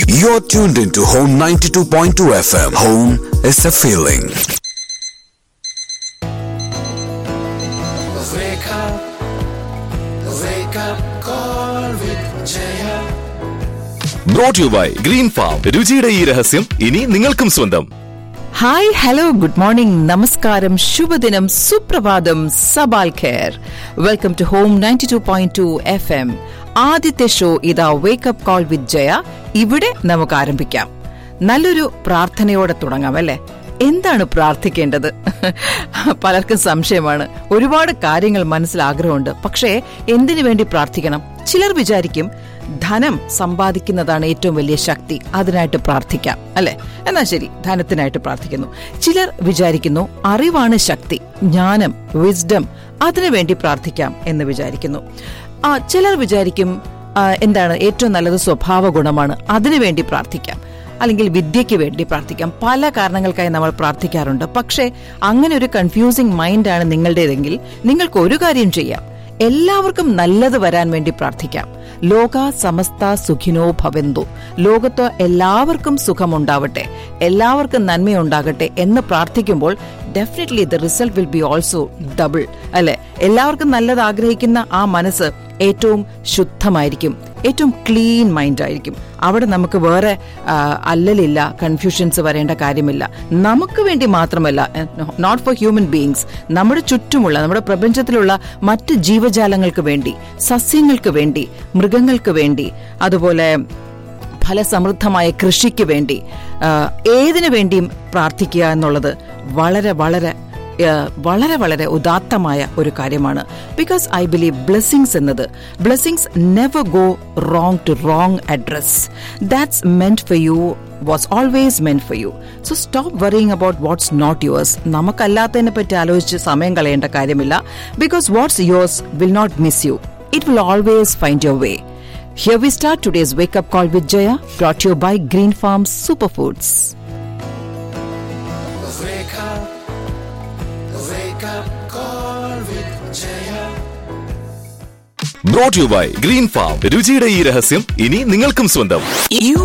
You're tuned into Home 92.2 FM. Home is a feeling. Wake up, wake up, call with Jaya. Brought you by green farm രുചിയുടെ ഈ രഹസ്യം ഇനി നിങ്ങൾക്കും സ്വന്തം hi hello good morning നമസ്കാരം ശുഭദിനം സുപ്രഭാതം സബാൽ ഖേർ welcome to home ninety two point two F M ആദ്യത്തെ ഷോ ഇതാ വേക്കപ്പ് കോൾ വിത്ത് ജയ ഇവിടെ നമുക്ക് ആരംഭിക്കാം നല്ലൊരു പ്രാർത്ഥനയോടെ തുടങ്ങാം അല്ലേ എന്താണ് പ്രാർത്ഥിക്കേണ്ടത് പലർക്കും സംശയമാണ് ഒരുപാട് കാര്യങ്ങൾ മനസ്സിൽ ആഗ്രഹമുണ്ട് പക്ഷേ എന്തിനു വേണ്ടി പ്രാർത്ഥിക്കണം ചിലർ വിചാരിക്കും ധനം സമ്പാദിക്കുന്നതാണ് ഏറ്റവും വലിയ ശക്തി അതിനായിട്ട് പ്രാർത്ഥിക്കാം അല്ലെ എന്നാ ശരി ധനത്തിനായിട്ട് പ്രാർത്ഥിക്കുന്നു ചിലർ വിചാരിക്കുന്നു അറിവാണ് ശക്തി ജ്ഞാനം വിസ്ഡം അതിനു വേണ്ടി പ്രാർത്ഥിക്കാം എന്ന് വിചാരിക്കുന്നു ആ ചിലർ വിചാരിക്കും ആ, എന്താണ് ഏറ്റവും നല്ലത് സ്വഭാവ ഗുണമാണ് അതിനുവേണ്ടി പ്രാർത്ഥിക്കാം അല്ലെങ്കിൽ വിദ്യയ്ക്ക് വേണ്ടി പ്രാർത്ഥിക്കാം പല കാരണങ്ങൾക്കായി നമ്മൾ പ്രാർത്ഥിക്കാറുണ്ട് പക്ഷേ അങ്ങനെ ഒരു കൺഫ്യൂസിംഗ് മൈൻഡാണ് നിങ്ങളുടേതെങ്കിൽ നിങ്ങൾക്ക് ഒരു കാര്യം ചെയ്യാം എല്ലാവർക്കും നല്ലത് വരാൻ വേണ്ടി പ്രാർത്ഥിക്കാം ലോക സമസ്ത സുഖിനോ ഭവന്തു ലോകത്ത് എല്ലാവർക്കും സുഖമുണ്ടാവട്ടെ എല്ലാവർക്കും നന്മയുണ്ടാകട്ടെ എന്ന് പ്രാർത്ഥിക്കുമ്പോൾ definitely the result will be also double അല്ലെ എല്ലാവർക്കും നല്ലത് ആഗ്രഹിക്കുന്ന ആ മനസ്സ് ഏറ്റവും ശുദ്ധമായിരിക്കും ഏറ്റവും ക്ലീൻ മൈൻഡ് ആയിരിക്കും അവിടെ നമുക്ക് വേറെ ആ, അല്ലലില്ല കൺഫ്യൂഷൻസ് വരേണ്ട കാര്യമില്ല നമുക്ക് വേണ്ടി മാത്രമല്ല നോട്ട് ഫോർ ഹ്യൂമൻ ബീങ്സ് നമ്മുടെ ചുറ്റുമുള്ള നമ്മുടെ പ്രപഞ്ചത്തിലുള്ള മറ്റ് ജീവജാലങ്ങൾക്ക് വേണ്ടി സസ്യങ്ങൾക്ക് വേണ്ടി മൃഗങ്ങൾക്ക് വേണ്ടി അതുപോലെ ഫലസമൃദ്ധമായ കൃഷിക്ക് വേണ്ടി ആ, ഏതിനു വേണ്ടിയും പ്രാർത്ഥിക്കുക എന്നുള്ളത് വളരെ വളരെ ആ, വളരെ വളരെ ഉദാത്തമായ ഒരു കാര്യമാണ് ബിക്കോസ് ഐ ബിലീവ് ബ്ലെസ്സിങ്സ് എന്നത് blessings never go wrong to wrong address that's meant for you was always meant for you so stop worrying about what's not yours നമുക്കല്ലാത്തതിനെ പറ്റി ആലോചിച്ച് സമയം കളയേണ്ട കാര്യമില്ല because what's yours will not miss you it will always find your way Here we start today's wake up call with Jaya, brought to you by Green Farm Superfoods. Wake up, wake up, call with Jaya. Brought you by green farm രുചിയുടെ ഈ രഹസ്യം ഇനി നിങ്ങൾക്കും സ്വന്തം You